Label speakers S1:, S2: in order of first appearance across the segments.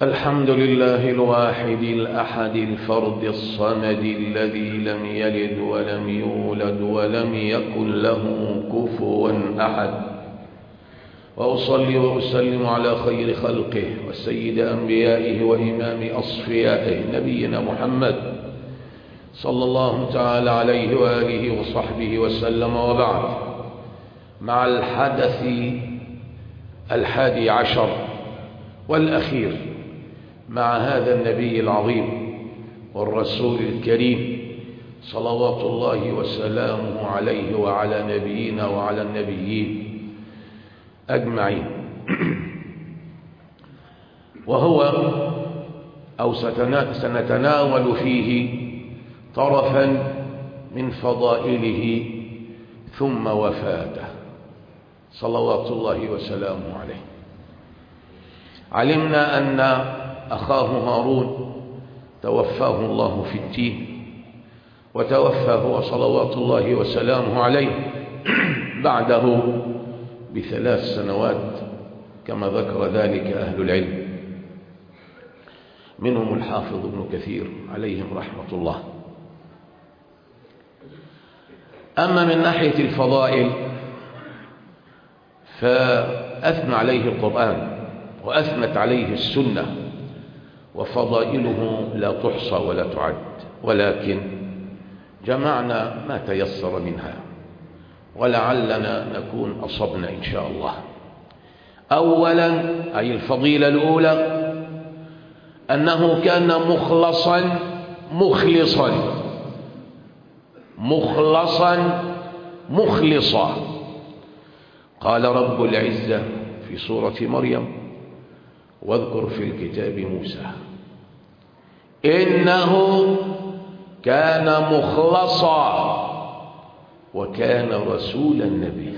S1: الحمد لله الواحد الأحد الفرد الصمد الذي لم يلد ولم يولد ولم يكن له كفوا أحد وأصلي وأسلم على خير خلقه وسيد أنبيائه وإمام أصفيائه نبينا محمد صلى الله تعالى عليه وآله وصحبه وسلم وبعد مع الحدث الحادي عشر والأخير مع هذا النبي العظيم والرسول الكريم صلوات الله وسلامه عليه وعلى نبينا وعلى النبيين أجمعين وهو أو سنتناول فيه طرفا من فضائله ثم وفاته صلوات الله وسلامه عليه علمنا أن أخاه هارون توفاه الله في التين وتوفاه صلوات الله وسلامه عليه بعده بثلاث سنوات كما ذكر ذلك أهل العلم منهم الحافظ ابن كثير عليهم رحمة الله أما من ناحية الفضائل فأثنى عليه القرآن وأثنت عليه السنة وفضائله لا تحصى ولا تعد ولكن جمعنا ما تيسر منها ولعلنا نكون أصبنا إن شاء الله أولا أي الفضيلة الأولى أنه كان مخلصا مخلصا مخلصا مخلصا قال رب العزة في سورة مريم واذكر في الكتاب موسى إنه كان مخلصا وكان رسول النبي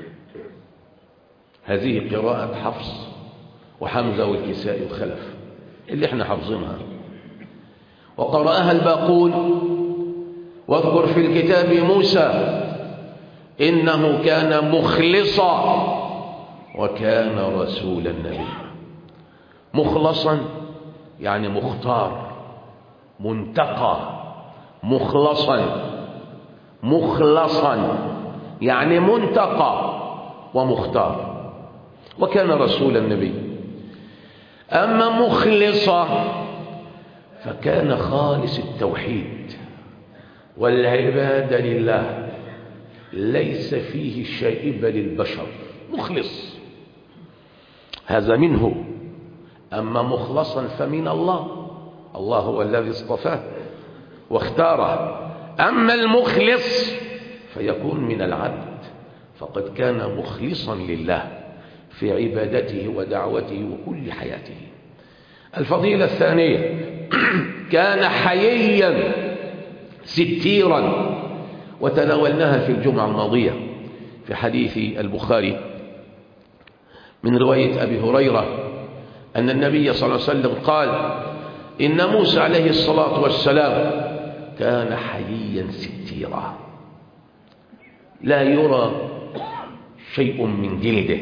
S1: هذه قراءة حفص وحمزة والكساء وخلف اللي احنا حافظينها وقرأها الباقون واذكر في الكتاب موسى إنه كان مخلصا وكان رسول النبي مخلصا يعني مختار منتقى مخلصا مخلصا يعني منتقى ومختار وكان رسول النبي أما مخلصا فكان خالص التوحيد والعبادة لله ليس فيه شائبة للبشر مخلص هذا منه أما مخلصا فمن الله الله هو الذي اصطفاه واختاره أما المخلص فيكون من العبد فقد كان مخلصا لله في عبادته ودعوته وكل حياته الفضيلة الثانية كان حييا ستيرا وتناولناها في الجمعة الماضية في حديث البخاري من رواية أبي هريرة أن النبي صلى الله عليه وسلم قال إن موسى عليه الصلاة والسلام كان حييا ستيرا لا يرى شيء من جلده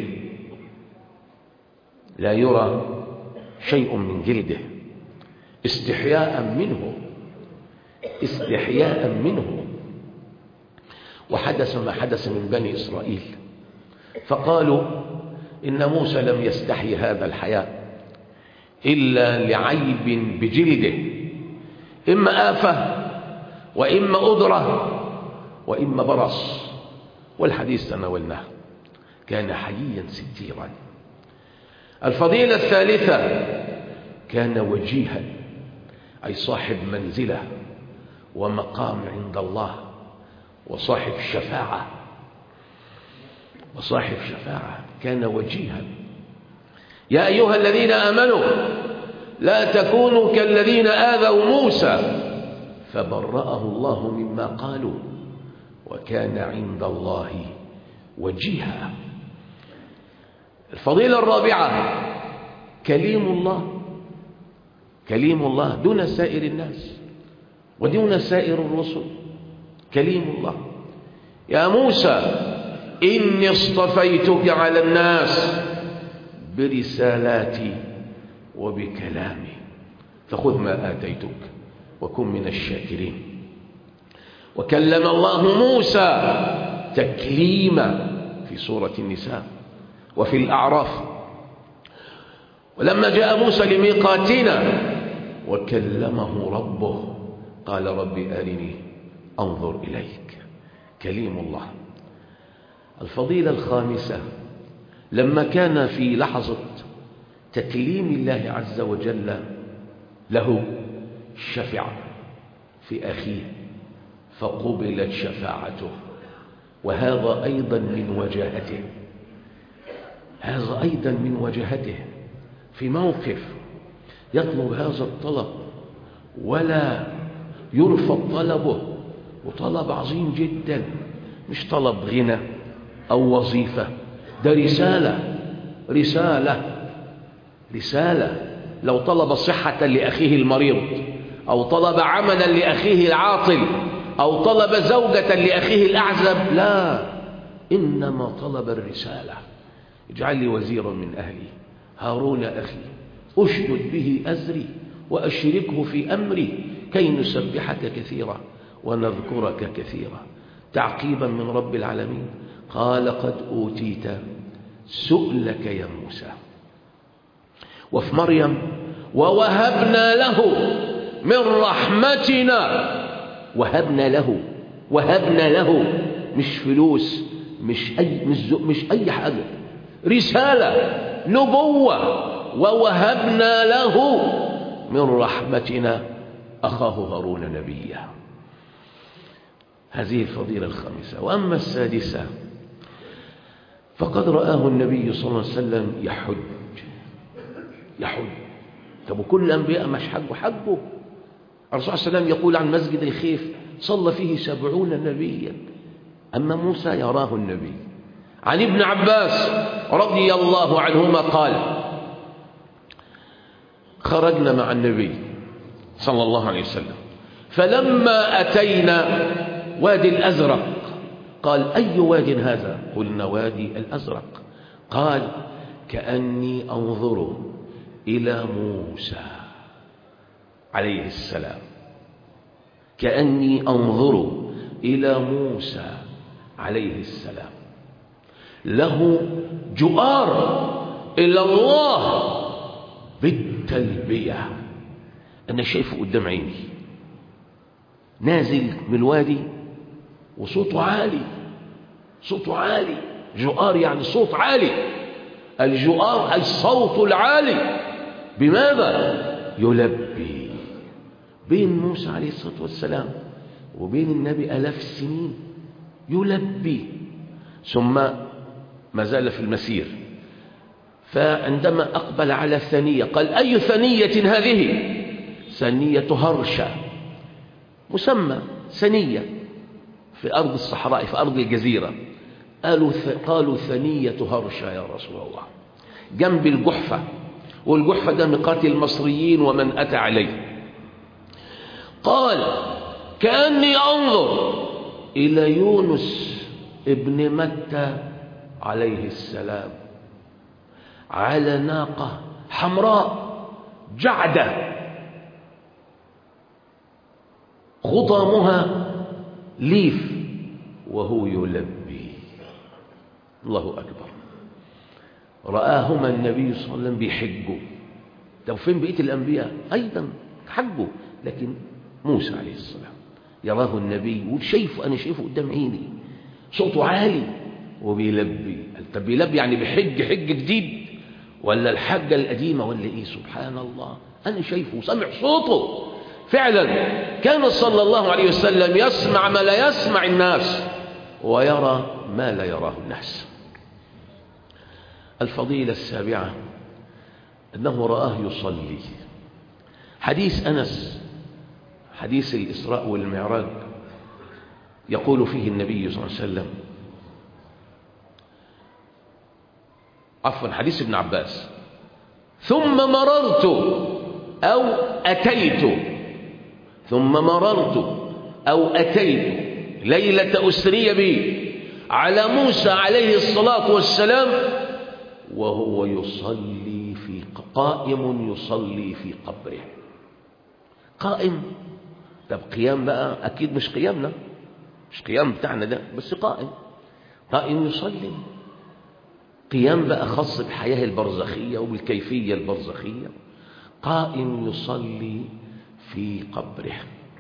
S1: لا يرى شيء من جلده استحياء منه استحياء منه وحدث ما حدث من بني إسرائيل فقالوا إن موسى لم يستحي هذا الحياء إلا لعيب بجلده إما آفة وإما أدرة وإما برص والحديث تناولناه كان حييا ستيرا الفضيلة الثالثة كان وجيها أي صاحب منزلة ومقام عند الله وصاحب شفاعة وصاحب شفاعة كان وجيها يا أيها الذين آمنوا لا تكونوا كالذين آذوا موسى فبرأه الله مما قالوا وكان عند الله وجيها الفضيلة الرابعة كليم الله كليم الله دون سائر الناس ودون سائر الرسل كليم الله يا موسى إني اصطفيتك على الناس برسالاتي وبكلامي فخذ ما آتيتك وكن من الشاكرين وكلم الله موسى تكليما في سورة النساء وفي الأعراف ولما جاء موسى لميقاتنا وكلمه ربه قال رب أرني أنظر إليك كليم الله الفضيلة الخامسة لما كان في لحظة تكليم الله عز وجل له شفع في أخيه فقبلت شفاعته وهذا أيضا من وجاهته هذا أيضا من وجاهته في موقف يطلب هذا الطلب ولا يرفض طلبه وطلب عظيم جدا مش طلب غنى أو وظيفة ده رسالة رسالة رسالة لو طلب صحة لأخيه المريض أو طلب عملا لأخيه العاطل أو طلب زوجة لأخيه الأعزب لا إنما طلب الرسالة اجعل لي وزيرا من أهلي هارون أخي أشدد به أزري وأشركه في أمري كي نسبحك كثيرا ونذكرك كثيرا تعقيبا من رب العالمين قال قد أوتيت سؤلك يا موسى وفي مريم ووهبنا له من رحمتنا وهبنا له وهبنا له مش فلوس مش أي, مش, مش أي حاجة رسالة نبوة ووهبنا له من رحمتنا أخاه هارون نبيا هذه الفضيلة الخامسة وأما السادسة فقد رآه النبي صلى الله عليه وسلم يحج يحج طب وكل الأنبياء مش حجوا حجوا الرسول صلى الله عليه وسلم يقول عن مسجد الخيف صلى فيه سبعون نبيا أما موسى يراه النبي عن ابن عباس رضي الله عنهما قال خرجنا مع النبي صلى الله عليه وسلم فلما أتينا وادي الأزرق قال أي واد هذا قلنا وادي الأزرق قال كأني أنظر إلى موسى عليه السلام كأني أنظر إلى موسى عليه السلام له جؤار إلى الله بالتلبية أنا شايفه قدام عيني نازل من الوادي وصوته عالي صوته عالي جؤار يعني صوت عالي الجؤار أي الصوت العالي بماذا يلبي بين موسى عليه الصلاة والسلام وبين النبي ألاف السنين يلبي ثم ما زال في المسير فعندما أقبل على ثنية قال أي ثنية هذه ثنية هرشة مسمى ثنية في أرض الصحراء في أرض الجزيرة قالوا قالوا ثنية هرشة يا رسول الله جنب الجحفة والجحفة ده ميقات المصريين ومن أتى عليه قال كأني أنظر إلى يونس ابن متى عليه السلام على ناقة حمراء جعدة خطامها ليف وهو يلبي الله أكبر رآهما النبي صلى الله عليه وسلم بيحجوا طب فين بقية الأنبياء أيضا حجوا لكن موسى عليه السلام يراه النبي وشايفه أنا شايفه قدام عيني صوته عالي وبيلبي طب بيلبي يعني بحج حج جديد ولا الحجة القديمة ولا إيه سبحان الله أنا شايفه سمع صوته فعلا كان صلى الله عليه وسلم يسمع ما لا يسمع الناس ويرى ما لا يراه الناس الفضيلة السابعة أنه رآه يصلي حديث أنس حديث الإسراء والمعراج يقول فيه النبي صلى الله عليه وسلم عفوا حديث ابن عباس ثم مررت أو أتيت ثم مررت أو أتيت ليلة أسري بي على موسى عليه الصلاة والسلام وهو يصلي في قائم يصلي في قبره قائم طب قيام بقى أكيد مش قيامنا مش قيام بتاعنا ده بس قائم قائم يصلي قيام بقى خاص بالحياة البرزخية وبالكيفية البرزخية قائم يصلي في قبره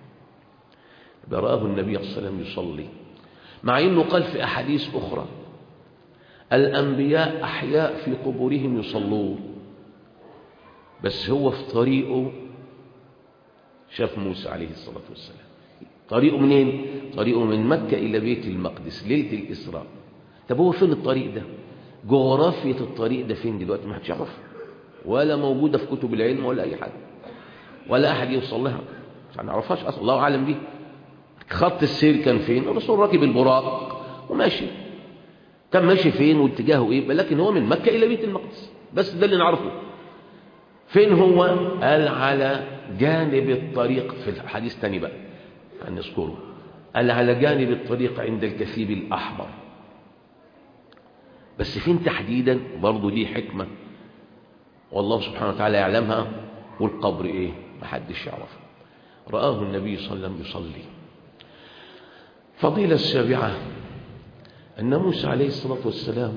S1: براه النبي صلى الله عليه وسلم يصلي مع أنه قال في أحاديث أخرى الأنبياء أحياء في قبورهم يصلون بس هو في طريقه شاف موسى عليه الصلاة والسلام طريقه منين؟ طريقه من مكة إلى بيت المقدس ليلة الإسراء طب هو فين الطريق ده؟ جغرافية الطريق ده فين دلوقتي ما حدش يعرف ولا موجودة في كتب العلم ولا أي حاجة ولا أحد يوصل لها ما نعرفهاش أصلا الله أعلم بيه خط السير كان فين الرسول راكب البراق وماشي كان ماشي فين واتجاهه ايه لكن هو من مكة إلى بيت المقدس بس ده اللي نعرفه فين هو قال على جانب الطريق في الحديث تاني بقى هنذكره قال على جانب الطريق عند الكثيب الأحمر بس فين تحديدا برضه دي حكمة والله سبحانه وتعالى يعلمها والقبر ايه محدش يعرفها رآه النبي صلى الله عليه وسلم يصلي فضيلة السابعة أن موسى عليه الصلاة والسلام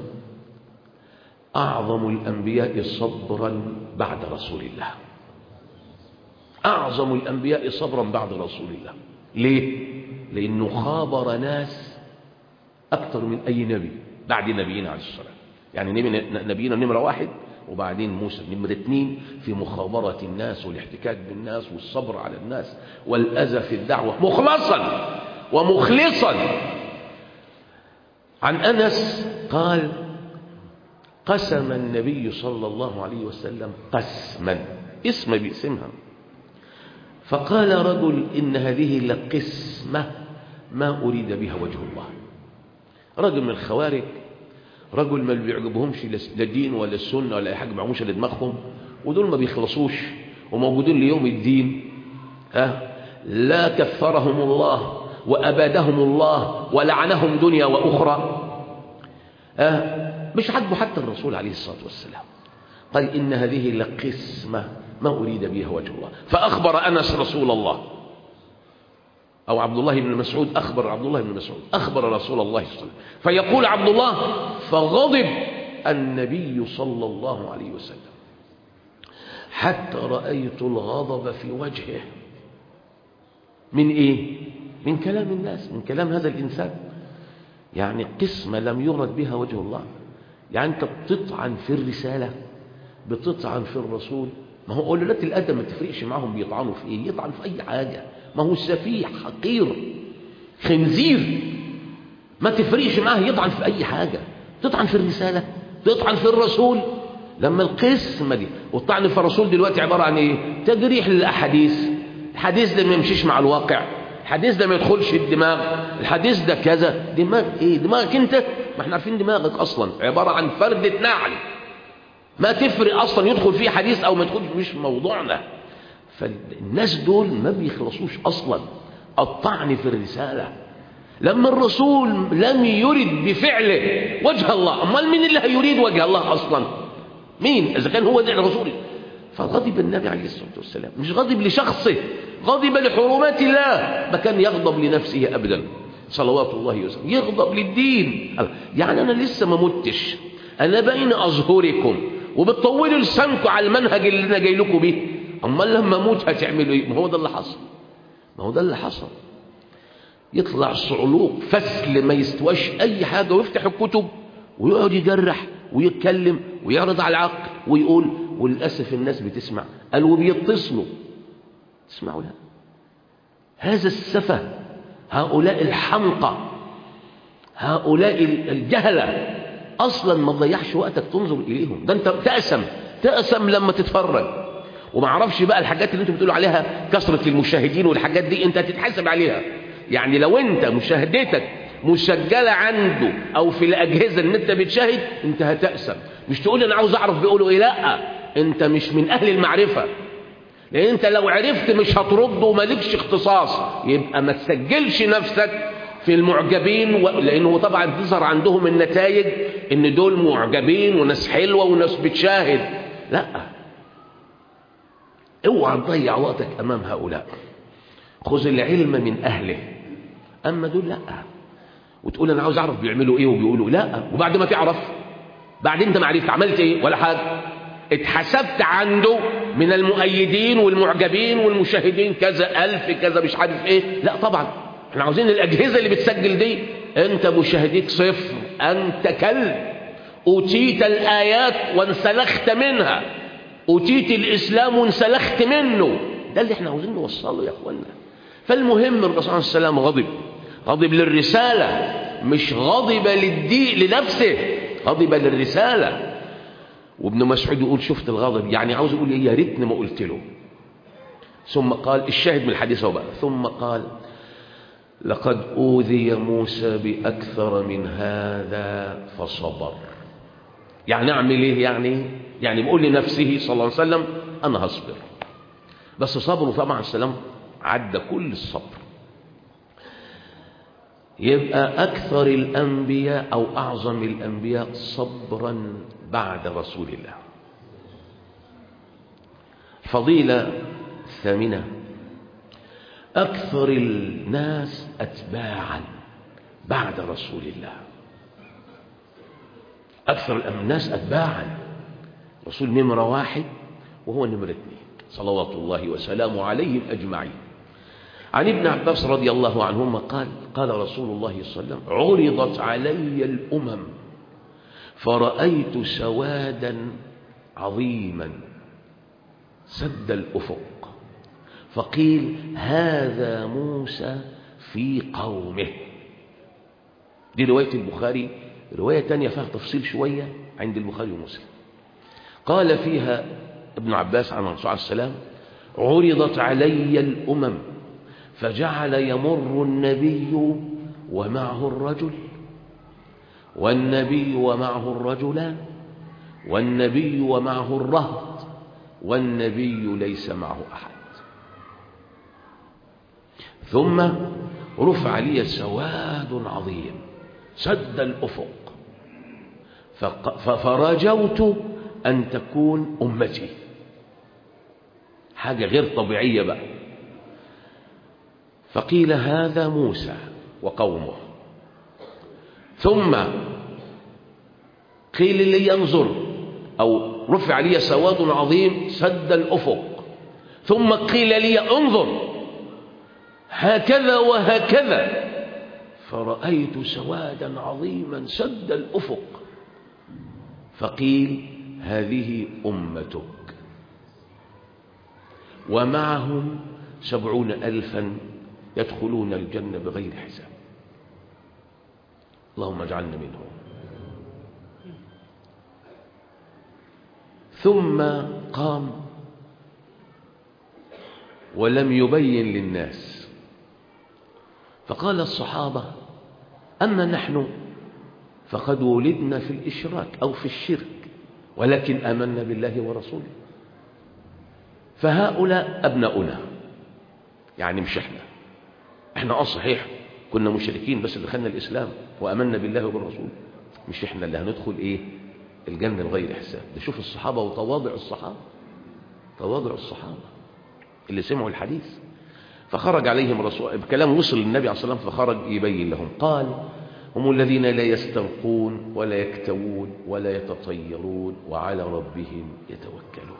S1: أعظم الأنبياء صبرا بعد رسول الله أعظم الأنبياء صبرا بعد رسول الله ليه؟ لأنه خابر ناس أكثر من أي نبي بعد نبينا عليه الصلاة يعني نبي نبينا نمرة واحد وبعدين موسى نمرة اثنين في مخابرة الناس والاحتكاك بالناس والصبر على الناس والأذى في الدعوة مخلصا ومخلصا عن أنس قال قسم النبي صلى الله عليه وسلم قسما اسم باسمها فقال رجل إن هذه لقسمة ما أريد بها وجه الله رجل من الخوارج رجل ما بيعجبهمش لا الدين ولا السنة ولا أي حاجة معموش لدماغهم ودول ما بيخلصوش وموجودين ليوم الدين ها لا كفرهم الله وأبادهم الله ولعنهم دنيا وأخرى ها مش عاجبه حتى الرسول عليه الصلاة والسلام قال إن هذه لقسمة ما أريد بها وجه الله فأخبر أنس رسول الله أو عبد الله بن مسعود أخبر عبد الله بن مسعود أخبر رسول الله صلى الله عليه وسلم فيقول عبد الله فغضب النبي صلى الله عليه وسلم حتى رأيت الغضب في وجهه من إيه؟ من كلام الناس من كلام هذا الإنسان يعني قسمة لم يرد بها وجه الله يعني أنت بتطعن في الرسالة بتطعن في الرسول ما هو أولاد الأدب ما تفرقش معهم بيطعنوا في إيه يطعن في أي حاجة ما هو سفيح حقير خنزير ما تفرقش معاه يطعن في أي حاجة تطعن في الرسالة تطعن في الرسول لما القسمة دي والطعن في الرسول دلوقتي عبارة عن إيه تجريح للأحاديث الحديث ده ما يمشيش مع الواقع الحديث ده ما يدخلش الدماغ الحديث ده كذا دماغ ايه دماغك انت ما احنا عارفين دماغك اصلا عبارة عن فردة نعل ما تفرق اصلا يدخل فيه حديث او ما يدخلش مش موضوعنا فالناس دول ما بيخلصوش اصلا الطعن في الرسالة لما الرسول لم يرد بفعله وجه الله امال مين اللي هيريد وجه الله اصلا مين اذا كان هو ده الرسول فغضب النبي عليه الصلاة والسلام مش غضب لشخصه غضب لحرمات الله ما كان يغضب لنفسه أبدا صلوات الله وسلم يغضب للدين يعني أنا لسه ما متش أنا بين أظهركم وبتطولوا لسانكم على المنهج اللي أنا جاي لكم بيه أما لما أموت هتعملوا إيه ما هو ده اللي حصل ما هو ده اللي حصل يطلع صعلوق فسل ما يستواش أي حاجة ويفتح الكتب ويقعد يجرح ويتكلم ويعرض على العقل ويقول وللأسف الناس بتسمع قال وبيتصلوا تسمعوا لا هذا السفه هؤلاء الحمقى هؤلاء الجهلة أصلا ما تضيعش وقتك تنظر إليهم ده أنت تأسم تأسم لما تتفرج وما اعرفش بقى الحاجات اللي انتوا بتقولوا عليها كثرة المشاهدين والحاجات دي انت هتتحاسب عليها يعني لو انت مشاهدتك مسجلة عنده او في الاجهزة ان انت بتشاهد انت هتأسم مش تقول انا عاوز اعرف بيقولوا ايه لا انت مش من اهل المعرفة لان انت لو عرفت مش هترد ومالكش اختصاص يبقى ما تسجلش نفسك في المعجبين و... لانه طبعا تظهر عندهم النتائج ان دول معجبين وناس حلوة وناس بتشاهد لا اوعى تضيع وقتك أمام هؤلاء خذ العلم من أهله أما دول لا وتقول أنا عاوز أعرف بيعملوا إيه وبيقولوا لا وبعد ما تعرف بعد أنت ما عرفت عملت إيه ولا حاجة اتحسبت عنده من المؤيدين والمعجبين والمشاهدين كذا ألف كذا مش عارف إيه لا طبعا احنا عاوزين الأجهزة اللي بتسجل دي أنت مشاهديك صفر أنت كلب أوتيت الآيات وانسلخت منها أوتيت الإسلام وانسلخت منه ده اللي احنا عاوزين نوصله يا أخوانا فالمهم الرسول صلى الله عليه وسلم غضب غضب للرسالة مش غضب للدين لنفسه غضب للرسالة وابن مسعود يقول شفت الغضب يعني عاوز يقول يا ريتني ما قلت له ثم قال الشاهد من الحديث هو بقى ثم قال لقد أوذي موسى بأكثر من هذا فصبر يعني أعمل إيه يعني يعني بيقول لنفسه صلى الله عليه وسلم أنا هصبر بس صبره طبعا السلام عدى كل الصبر يبقى أكثر الأنبياء أو أعظم الأنبياء صبرا بعد رسول الله فضيلة ثامنة أكثر الناس أتباعا بعد رسول الله أكثر الناس أتباعا رسول نمرة واحد وهو نمرة اثنين صلوات الله وسلامه عليهم أجمعين عن ابن عباس رضي الله عنهما قال قال رسول الله صلى الله عليه وسلم عرضت علي الأمم فرأيت سوادا عظيما سد الأفق فقيل هذا موسى في قومه دي رواية البخاري رواية تانية فيها تفصيل شوية عند البخاري ومسلم قال فيها ابن عباس عن الرسول عليه السلام عرضت علي الأمم فجعل يمر النبي ومعه الرجل والنبي ومعه الرجلان والنبي ومعه الرهط والنبي ليس معه أحد ثم رفع لي سواد عظيم سد الأفق فرجوت أن تكون أمتي حاجة غير طبيعية بقى فقيل هذا موسى وقومه ثم قيل لي ينظر أو رفع لي سواد عظيم سد الأفق ثم قيل لي انظر هكذا وهكذا فرأيت سوادا عظيما سد الأفق فقيل هذه أمتك ومعهم سبعون ألفا يدخلون الجنة بغير حساب اللهم اجعلنا منهم ثم قام ولم يبين للناس فقال الصحابة أما نحن فقد ولدنا في الإشراك أو في الشرك ولكن آمنا بالله ورسوله فهؤلاء أبناؤنا يعني مش احنا احنا اه صحيح كنا مشركين بس دخلنا الإسلام وأمنا بالله وبالرسول مش احنا اللي هندخل ايه الجنة بغير حساب ده شوف الصحابة وتواضع الصحابة تواضع الصحابة اللي سمعوا الحديث فخرج عليهم رسول بكلام وصل للنبي عليه الصلاة والسلام فخرج يبين لهم قال هم الذين لا يسترقون ولا يكتوون ولا يتطيرون وعلى ربهم يتوكلون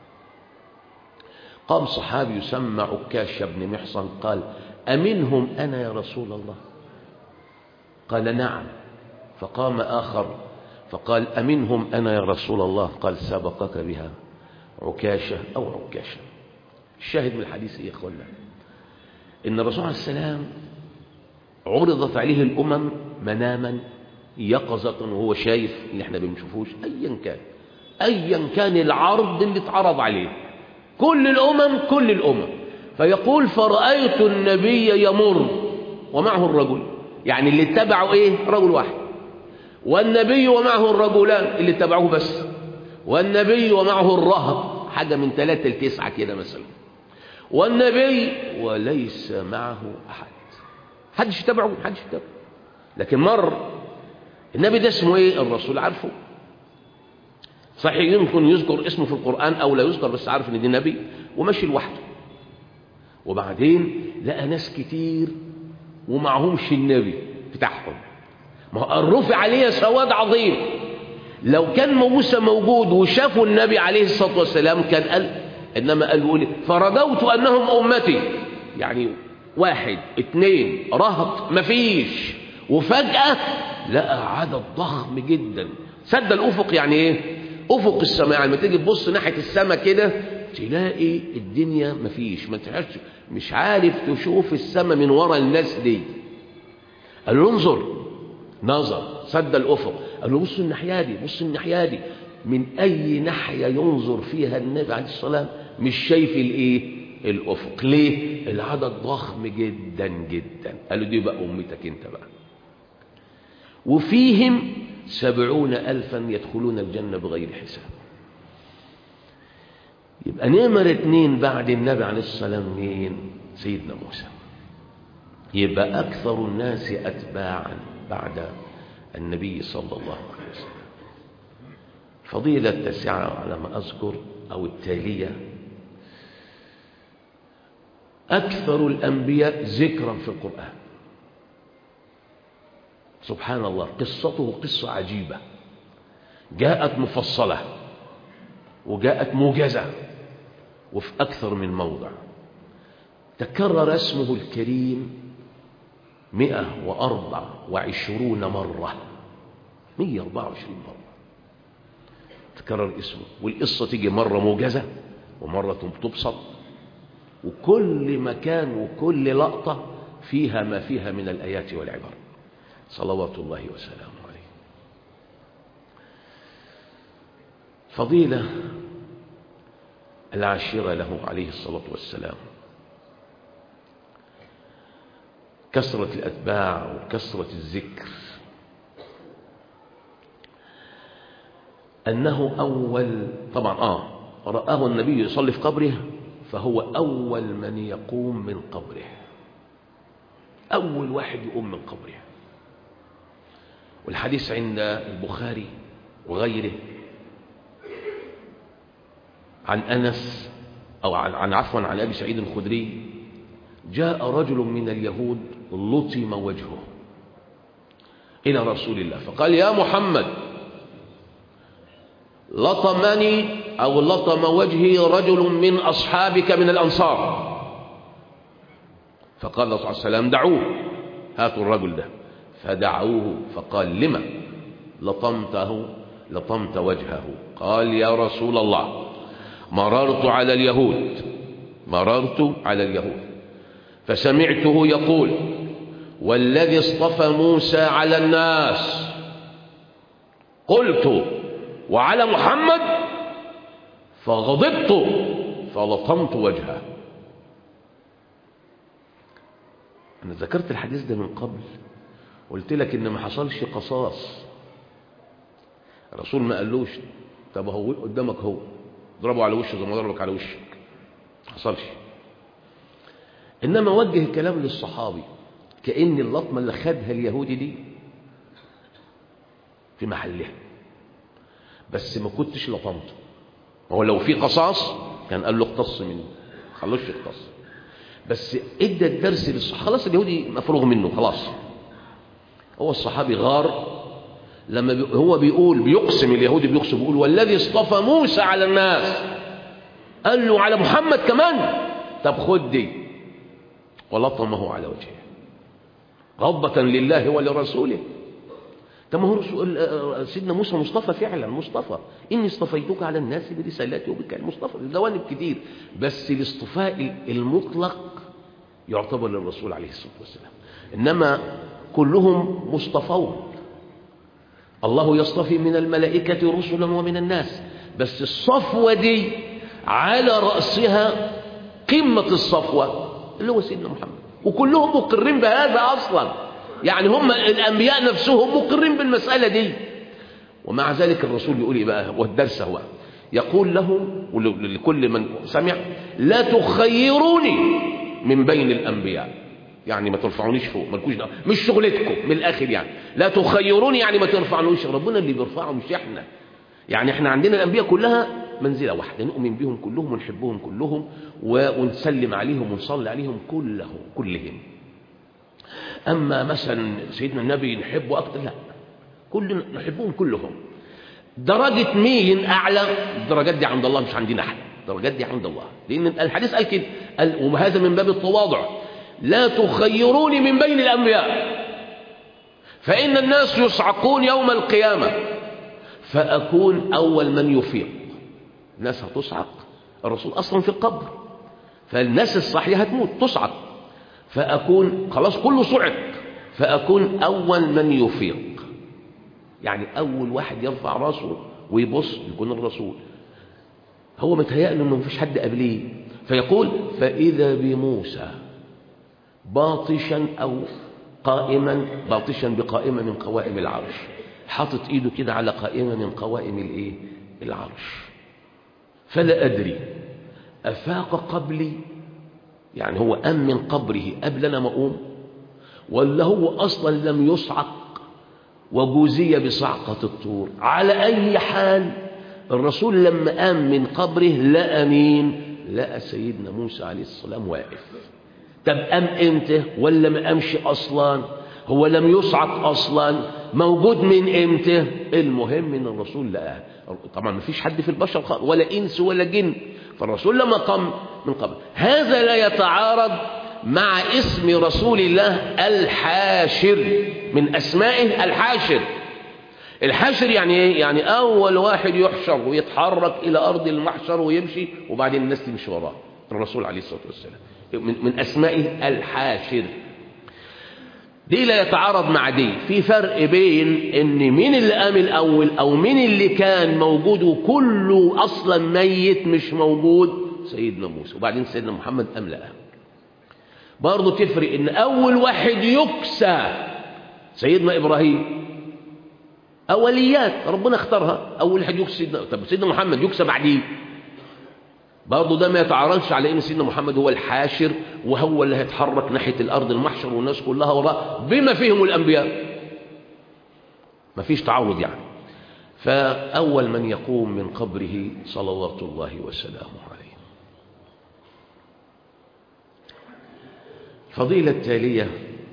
S1: قام صحابي يسمى عكاش بن محصن قال أمنهم أنا يا رسول الله قال نعم فقام آخر فقال أمنهم أنا يا رسول الله قال سبقك بها عكاشة أو عكاشة الشاهد من الحديث يا أخوانا إن الرسول عليه السلام عرضت عليه الأمم مناما يقظة وهو شايف اللي احنا بنشوفوش أيا كان أيا كان العرض اللي اتعرض عليه كل الأمم كل الأمم فيقول فرأيت النبي يمر ومعه الرجل يعني اللي اتبعوا ايه رجل واحد والنبي ومعه الرجلان اللي اتبعوه بس والنبي ومعه الرهب حاجة من ثلاثة لتسعة كده مثلا والنبي وليس معه أحد حدش يتبعه حدش يتبعه لكن مر النبي ده اسمه ايه الرسول عارفه صحيح يمكن يذكر اسمه في القرآن أو لا يذكر بس عارف إن دي نبي وماشي لوحده وبعدين لقى ناس كتير ومعهمش النبي بتاعهم ما هو رفع عليه سواد عظيم لو كان موسى موجود وشافوا النبي عليه الصلاة والسلام كان قال إنما قال يقول فرجوت أنهم أمتي يعني واحد اتنين رهط مفيش وفجأة لقى عدد ضخم جدا سد الأفق يعني ايه أفق السماء يعني لما تيجي تبص ناحية السماء كده تلاقي الدنيا مفيش ما تحش مش عارف تشوف السماء من ورا الناس دي قال له انظر نظر سد الأفق قال له بص الناحية دي بص الناحية دي من أي ناحية ينظر فيها النبي عليه الصلاة والسلام مش شايف الإيه الأفق ليه العدد ضخم جدا جدا قالوا دي بقى أمتك انت بقى وفيهم سبعون ألفا يدخلون الجنة بغير حساب يبقى نمر اتنين بعد النبي عليه الصلاة والسلام مين سيدنا موسى يبقى أكثر الناس أتباعا بعد النبي صلى الله عليه وسلم فضيلة التاسعة على ما أذكر أو التالية أكثر الأنبياء ذكرا في القرآن سبحان الله قصته قصة عجيبة جاءت مفصلة وجاءت موجزة وفي أكثر من موضع تكرر اسمه الكريم مئة وأربع وعشرون مرة مئة أربعة وعشرين مرة تكرر اسمه والقصة تيجي مرة موجزة ومرة تبسط وكل مكان وكل لقطة فيها ما فيها من الآيات والعبر صلوات الله وسلامه عليه فضيلة العاشرة له عليه الصلاة والسلام كثرة الأتباع وكثرة الذكر أنه أول طبعا آه رآه النبي يصلي في قبره فهو أول من يقوم من قبره أول واحد يقوم من قبره والحديث عند البخاري وغيره عن أنس أو عن, عن عفوا عن أبي سعيد الخدري جاء رجل من اليهود لطم وجهه إلى رسول الله فقال يا محمد لطمني أو لطم وجهي رجل من أصحابك من الأنصار فقال الله صلى الله عليه وسلم دعوه هاتوا الرجل ده فدعوه فقال لما لطمته لطمت وجهه قال يا رسول الله مررت على اليهود مررت على اليهود فسمعته يقول والذي اصطفى موسى على الناس قلت وعلى محمد فغضبت فلطمت وجهه أنا ذكرت الحديث ده من قبل قلت لك إن ما حصلش قصاص الرسول ما قالوش طب هو قدامك هو ضربه على وشه زي ما ضربك على وشك ما حصلش إنما وجه الكلام للصحابي كأن اللطمة اللي خدها اليهودي دي في محلها بس ما كنتش لطمته هو لو في قصاص كان قال له اقتص مني خلوش يقتص بس ادى الدرس للصحابة خلاص اليهودي مفروغ منه خلاص هو الصحابي غار لما بي هو بيقول بيقسم اليهودي بيقسم بيقول والذي اصطفى موسى على الناس قال له على محمد كمان طب خد دي ولطمه على وجهه غضبة لله ولرسوله طب ما هو رسول سيدنا موسى مصطفى فعلا مصطفى إني اصطفيتك على الناس برسالاتي وبك مصطفى جوانب كتير بس الاصطفاء المطلق يعتبر للرسول عليه الصلاة والسلام إنما كلهم مصطفون الله يصطفي من الملائكة رسلا ومن الناس بس الصفوة دي على رأسها قمة الصفوة اللي هو سيدنا محمد وكلهم مقرين بهذا أصلا يعني هم الأنبياء نفسهم مقرين بالمسألة دي ومع ذلك الرسول يقول إيه بقى والدرس هو يقول لهم ولكل من سمع لا تخيروني من بين الأنبياء يعني ما ترفعونيش فوق مالكوش دعوه مش شغلتكم من الآخر يعني لا تخيروني يعني ما ترفعنوش ربنا اللي بيرفعه مش احنا
S2: يعني احنا عندنا الأنبياء كلها منزلة واحدة نؤمن بهم كلهم ونحبهم كلهم ونسلم عليهم ونصلي عليهم كلهم كلهم أما مثلا سيدنا النبي نحبه أكثر لا كل نحبهم كلهم درجة مين أعلى الدرجات دي عند الله مش عندنا احنا الدرجات دي عند الله لأن الحديث قال كده قال وهذا من باب التواضع لا تخيروني من بين الأنبياء فإن الناس يصعقون يوم القيامة فأكون أول من يفيق الناس هتصعق الرسول أصلا في القبر فالناس الصحية هتموت تصعق فأكون خلاص كله صعق فأكون أول من يفيق يعني أول واحد يرفع راسه ويبص يكون الرسول هو متهيأ انه مفيش حد قبليه فيقول فإذا بموسى باطشا أو قائما باطشا بقائمة من قوائم العرش حاطط ايده كده على قائمة من قوائم الايه العرش فلا أدري أفاق قبلي يعني هو أم من قبره قبل أنا ما أقوم ولا هو أصلا لم يصعق وجوزي بصعقة الطور على أي حال الرسول لما قام من قبره لقى مين لقى سيدنا موسى عليه السلام واقف طب قام امتى ولا ما قامش اصلا هو لم يصعق اصلا موجود من امتى المهم ان الرسول لقاه طبعا ما فيش حد في البشر خالص ولا انس ولا جن فالرسول لما قام من قبل هذا لا يتعارض مع اسم رسول الله الحاشر من اسمائه الحاشر الحاشر يعني ايه يعني اول واحد يحشر ويتحرك الى ارض المحشر ويمشي وبعدين الناس تمشي وراه الرسول عليه الصلاه والسلام من, من اسمائه الحاشر دي لا يتعارض مع دي في فرق بين ان مين اللي قام الاول او مين اللي كان موجود وكله اصلا ميت مش موجود سيدنا موسى وبعدين سيدنا محمد قام لقاه برضه تفرق ان اول واحد يكسى سيدنا ابراهيم اوليات ربنا اختارها اول واحد يكسى سيدنا طب سيدنا محمد يكسى بعديه برضه ده ما يتعارضش على ان سيدنا محمد هو الحاشر وهو اللي هيتحرك ناحيه الارض المحشر والناس كلها وراه بما فيهم الانبياء ما فيش تعارض يعني فاول من يقوم من قبره صلوات الله وسلامه عليه الفضيله التاليه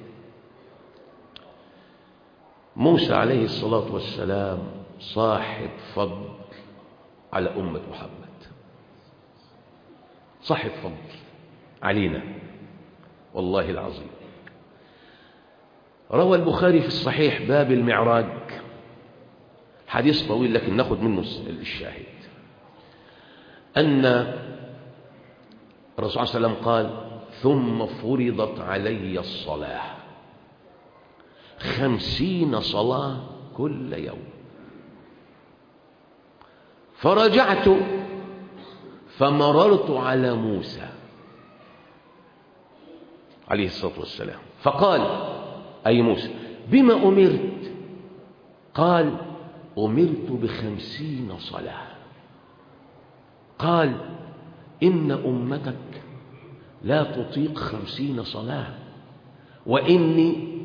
S2: موسى عليه الصلاه والسلام صاحب فضل على امه محمد صاحب فضل علينا والله العظيم روى البخاري في الصحيح باب المعراج حديث طويل لكن ناخذ منه الشاهد أن الرسول صلى الله عليه وسلم قال ثم فرضت علي الصلاة خمسين صلاة كل يوم فرجعت فمررت على موسى عليه الصلاة والسلام فقال أي موسى بما أمرت قال أمرت بخمسين صلاة قال إن أمتك لا تطيق خمسين صلاة وإني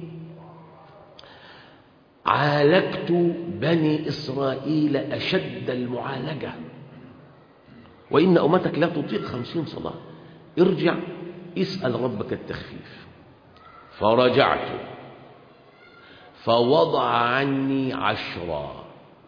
S2: عالجت بني إسرائيل أشد المعالجة وإن أمتك لا تطيق خمسين صلاة ارجع اسأل ربك التخفيف فرجعت فوضع عني عشرا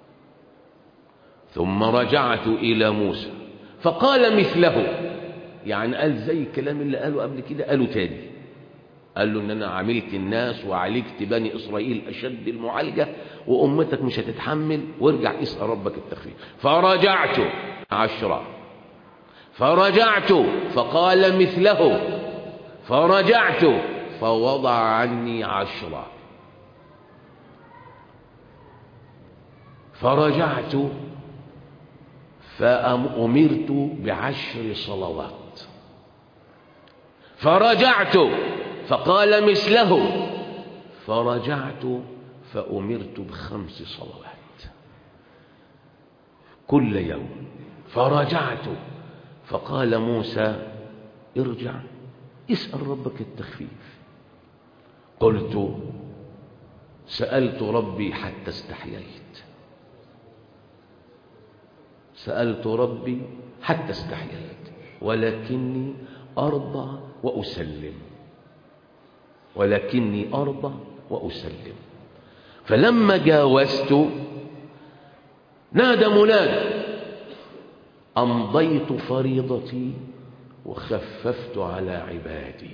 S2: ثم رجعت إلى موسى فقال مثله يعني قال زي الكلام اللي قاله قبل كده قاله تاني قال له ان انا عملت الناس وعالجت بني اسرائيل اشد المعالجه وامتك مش هتتحمل وارجع اسال ربك التخفيف فرجعت عشرا فرجعت فقال مثله فرجعت فوضع عني عشرا فرجعت فأمرت بعشر صلوات فرجعت فقال مثله فرجعت فأمرت بخمس صلوات كل يوم فرجعت فقال موسى ارجع اسأل ربك التخفيف قلت سألت ربي حتى استحييت سألت ربي حتى استحييت ولكني أرضى وأسلم ولكني أرضى وأسلم فلما جاوزت نادى منادى أمضيت فريضتي وخففت على عبادي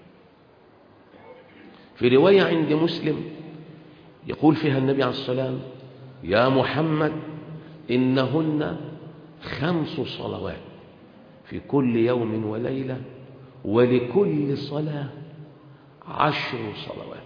S2: في رواية عند مسلم يقول فيها النبي عليه السلام يا محمد إنهن خمس صلوات في كل يوم وليلة ولكل صلاة عشر صلوات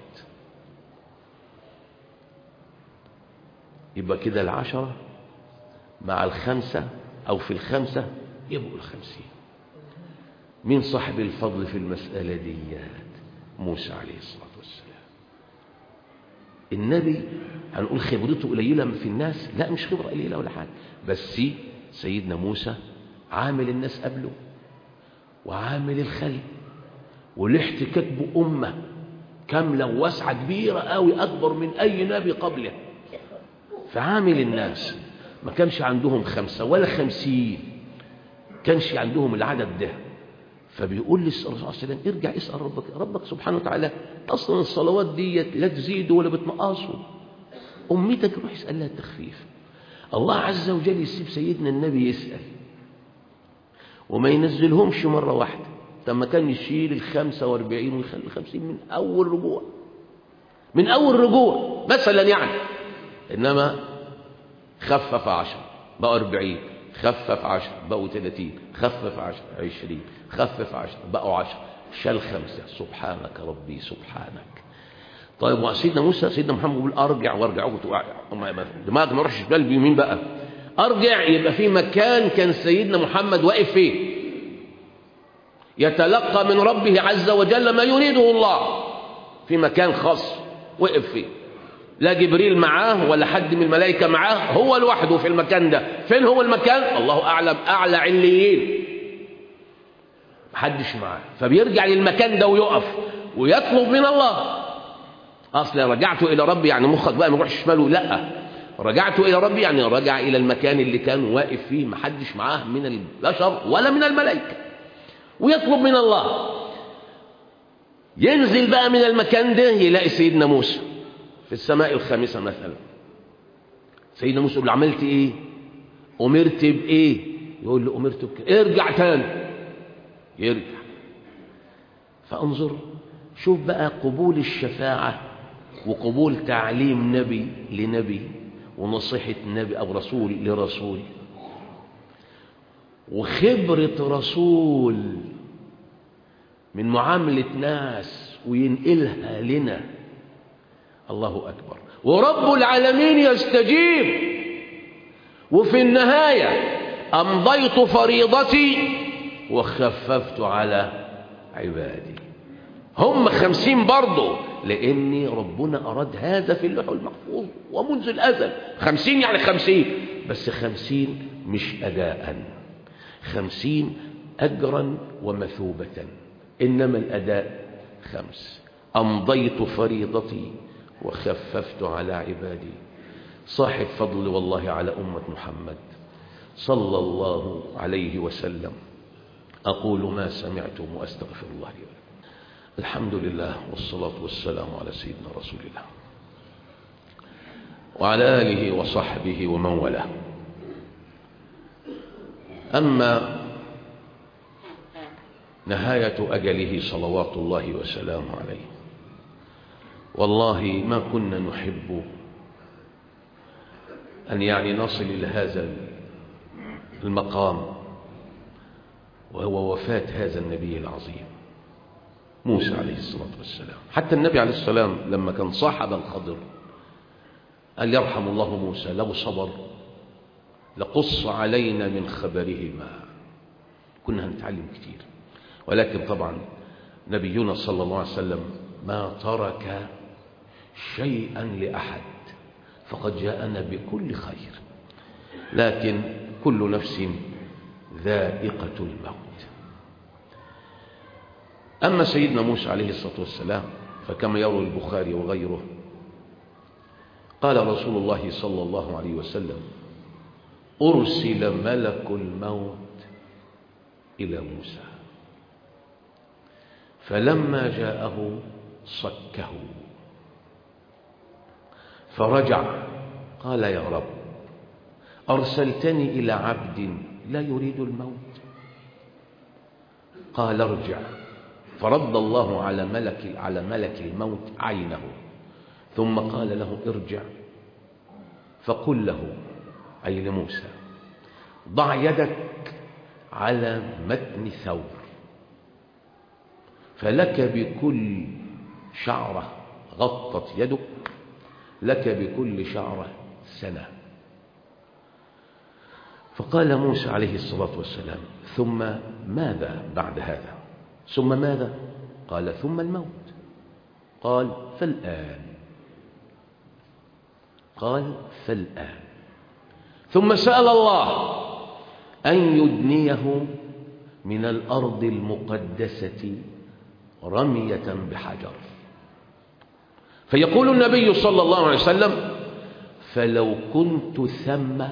S2: يبقى كده العشرة مع الخمسة أو في الخمسة يبقوا الخمسين مين صاحب الفضل في المسألة ديات موسى عليه الصلاة والسلام النبي هنقول خبرته قليلة في الناس لا مش خبرة قليلة ولا حاجة بس سيدنا موسى عامل الناس قبله وعامل الخلق والاحتكاك بأمة كاملة وواسعة كبيرة قوي أكبر من أي نبي قبله فعامل الناس ما كانش عندهم خمسة ولا خمسين كانش عندهم العدد ده فبيقول لي الرسول صلى الله عليه وسلم ارجع اسأل ربك ربك سبحانه وتعالى أصلا الصلوات دي لا تزيد ولا بتنقصوا أمتك روح اسأل لها التخفيف الله عز وجل يسيب سيدنا النبي يسأل وما ينزلهمش مرة واحدة لما كان يشيل الخمسة واربعين ويخلي الخمسين من أول رجوع من أول رجوع مثلا يعني إنما خفف عشر بقوا أربعين خفف عشر بقوا ثلاثين خفف عشر عشرين خفف عشر بقوا عشر شال خمسة سبحانك ربي سبحانك طيب وسيدنا موسى سيدنا محمد بيقول أرجع وارجع دماغ ما يروحش بال بيمين بقى أرجع يبقى في مكان كان سيدنا محمد واقف فيه يتلقى من ربه عز وجل ما يريده الله في مكان خاص وقف فيه لا جبريل معاه ولا حد من الملائكة معاه هو لوحده في المكان ده فين هو المكان الله أعلم أعلى عليين محدش معاه فبيرجع للمكان ده ويقف ويطلب من الله أصل رجعت إلى ربي يعني مخك بقى ما يروحش شماله لا رجعت إلى ربي يعني رجع إلى المكان اللي كان واقف فيه محدش معاه من البشر ولا من الملائكة ويطلب من الله ينزل بقى من المكان ده يلاقي سيدنا موسى في السماء الخامسة مثلا سيدنا موسى يقول له عملت ايه أمرت بإيه يقول له أمرت بكده ارجع تاني يرجع فانظر شوف بقى قبول الشفاعة وقبول تعليم نبي لنبي ونصيحة نبي أو رسول لرسول وخبرة رسول من معاملة ناس وينقلها لنا الله أكبر ورب العالمين يستجيب وفي النهاية أمضيت فريضتي وخففت على عبادي هم خمسين برضه لأن ربنا أراد هذا في اللوح المحفوظ ومنذ الأزل خمسين يعني خمسين بس خمسين مش أداء خمسين أجرا ومثوبة إنما الأداء خمس أمضيت فريضتي وخففت على عبادي صاحب فضل والله على أمة محمد صلى الله عليه وسلم أقول ما سمعتم وأستغفر الله لي ولكم الحمد لله والصلاة والسلام على سيدنا رسول الله وعلى آله وصحبه ومن والاه أما نهاية أجله صلوات الله وسلامه عليه والله ما كنا نحب أن يعني نصل إلى هذا المقام وهو وفاة هذا النبي العظيم موسى عليه الصلاة والسلام حتى النبي عليه السلام لما كان صاحب الخضر قال يرحم الله موسى لو صبر لقص علينا من خبره ما كنا هنتعلم كتير ولكن طبعا نبينا صلى الله عليه وسلم ما ترك شيئا لأحد فقد جاءنا بكل خير لكن كل نفس ذائقة الموت أما سيدنا موسى عليه الصلاة والسلام فكما يروي البخاري وغيره قال رسول الله صلى الله عليه وسلم
S1: أرسل ملك الموت إلى موسى فلما جاءه صكه فرجع قال يا رب أرسلتني إلى عبد لا يريد الموت قال ارجع فرد الله على ملك على ملك الموت عينه ثم قال له ارجع فقل له أي لموسى ضع يدك على متن ثور فلك بكل شعرة غطت يدك لك بكل شعرة سنة فقال موسى عليه الصلاة والسلام ثم ماذا بعد هذا ثم ماذا قال ثم الموت قال فالآن قال فالآن ثم سأل الله أن يدنيه من الأرض المقدسة رمية بحجر فيقول النبي صلى الله عليه وسلم فلو كنت ثم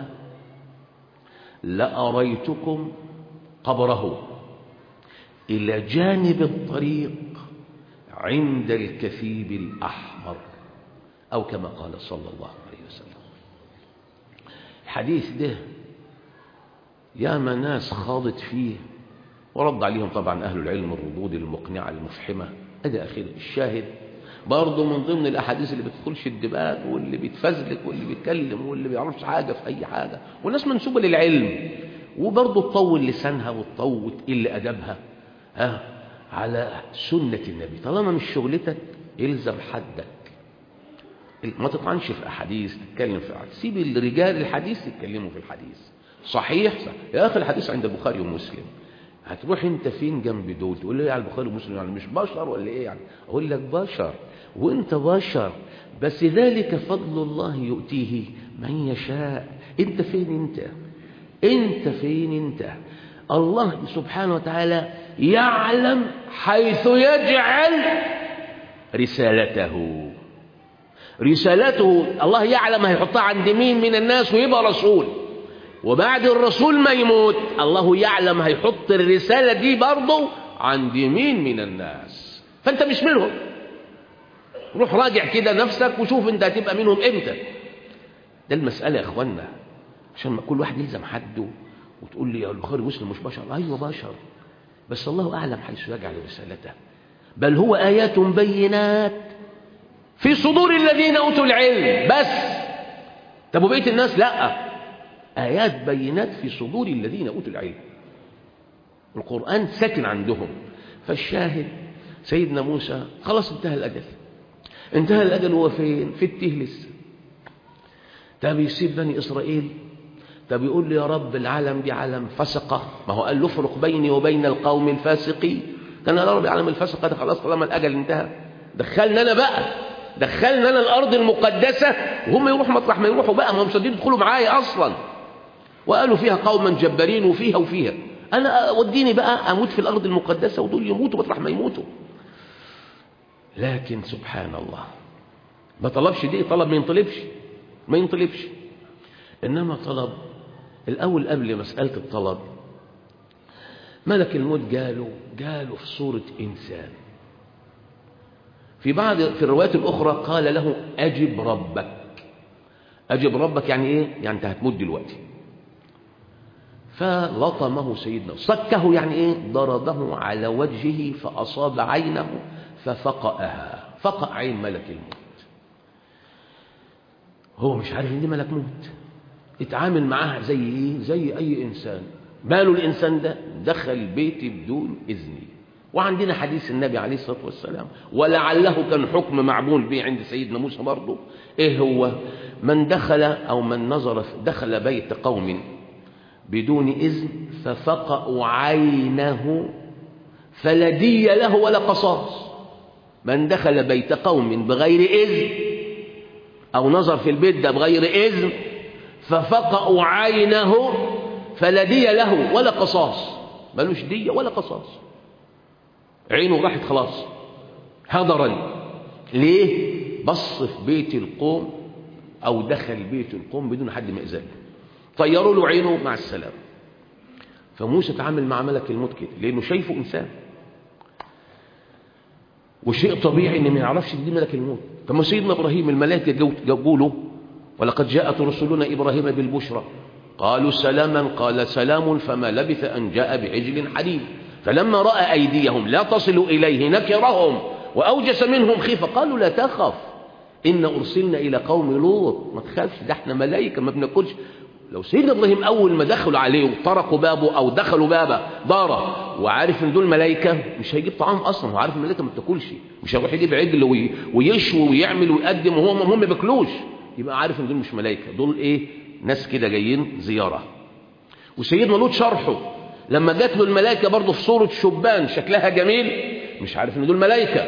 S1: لأريتكم قبره إلى جانب الطريق عند الكثيب الأحمر أو كما قال صلى الله عليه وسلم الحديث ده ياما ناس خاضت فيه ورد عليهم طبعا أهل العلم الردود المقنعة المفحمة أدى أخير الشاهد برضه من ضمن الأحاديث اللي بتدخلش الدماغ واللي بيتفزلك واللي بيتكلم واللي بيعرفش حاجة في أي حاجة والناس منسوبة للعلم وبرضه تطول لسانها وتطول وتقل أدبها ها على سنة النبي طالما مش شغلتك الزم حدك ما تطعنش في أحاديث تتكلم في أحاديث سيب الرجال الحديث يتكلموا في الحديث صحيح صح. يا أخي الحديث عند البخاري ومسلم هتروح انت فين جنب دول تقول لي على البخاري ومسلم يعني مش بشر ولا ايه يعني اقول لك بشر وانت بشر بس ذلك فضل الله يؤتيه من يشاء انت فين انت انت فين انت الله سبحانه وتعالى يعلم حيث يجعل رسالته رسالته الله يعلم هيحطها عند مين من الناس ويبقى رسول وبعد الرسول ما يموت الله يعلم هيحط الرسالة دي برضه عند مين من الناس فانت مش منهم روح راجع كده نفسك وشوف انت هتبقى منهم امتى ده المسألة يا اخوانا عشان ما كل واحد يلزم حده وتقول لي يا البخاري مسلم مش بشر ايوه بشر بس الله اعلم حيث يجعل رسالته بل هو ايات بينات في صدور الذين اوتوا العلم بس طب وبقيه الناس لا آيات بينات في صدور الذين أوتوا العلم القرآن ساكن عندهم فالشاهد سيدنا موسى خلاص انتهى الأجل انتهى الأجل هو فين في التيه لسه طب يسيب بني إسرائيل طب يقول لي يا رب العالم دي عالم فسقة ما هو قال له افرق بيني وبين القوم الفاسقين كان يا رب عالم الفسقة ده خلاص طالما الأجل انتهى دخلنا أنا بقى دخلنا أنا الأرض المقدسة وهم يروحوا مطرح ما يروحوا بقى ما هم مش راضيين يدخلوا معايا أصلا وقالوا فيها قوما جبارين وفيها وفيها أنا وديني بقى أموت في الأرض المقدسة ودول يموتوا مطرح ما يموتوا لكن سبحان الله ما طلبش دي طلب ما ينطلبش ما ينطلبش إنما طلب الأول قبل مسألة الطلب ملك الموت قالوا قالوا في صورة إنسان في بعض في الروايات الأخرى قال له أجب ربك أجب ربك يعني إيه؟ يعني أنت هتموت دلوقتي فلطمه سيدنا صكه يعني إيه؟ ضربه على وجهه فأصاب عينه ففقأها فقأ عين ملك الموت هو مش عارف ان دي ملك موت اتعامل معاها زي ايه زي اي انسان ماله الانسان ده دخل بيتي بدون اذني وعندنا حديث النبي عليه الصلاه والسلام ولعله كان حكم معمول به عند سيدنا موسى برضه ايه هو من دخل او من نظر دخل بيت قوم بدون اذن ففقأوا عينه فلا دي له ولا قصاص من دخل بيت قوم بغير اذن أو نظر في البيت ده بغير إذن ففقأوا عينه فلا دي له ولا قصاص ملوش دية ولا قصاص عينه راحت خلاص هدرا ليه بص في بيت القوم أو دخل بيت القوم بدون حد ما إذن
S2: طيروا له عينه مع السلامه فموسى تعامل مع ملك الموت كده لانه شايفه انسان وشيء طبيعي ان ما يعرفش دي ملك الموت طب سيدنا ابراهيم الملائكه جابوا له ولقد جاءت رسلنا ابراهيم بالبشرى قالوا سلاما قال سلام فما لبث ان جاء بعجل حديد فلما راى ايديهم لا تصل اليه نكرهم واوجس منهم خيفه قالوا لا تخف ان ارسلنا الى قوم لوط ما تخافش ده احنا ملائكه ما بناكلش لو سيدنا ابراهيم اول ما دخلوا عليه وطرقوا بابه او دخلوا بابه داره وعارف ان دول ملائكه مش هيجيب طعام اصلا هو عارف الملائكه ما بتاكلش مش هيروح يجيب عجل وي- ويشوي ويعمل ويقدم وهو هم ما بياكلوش يبقى عارف ان دول مش ملائكه دول ايه ناس كده جايين زياره وسيدنا لوط شرحه لما جات له الملائكه برضه في صوره شبان شكلها جميل مش عارف ان دول ملائكه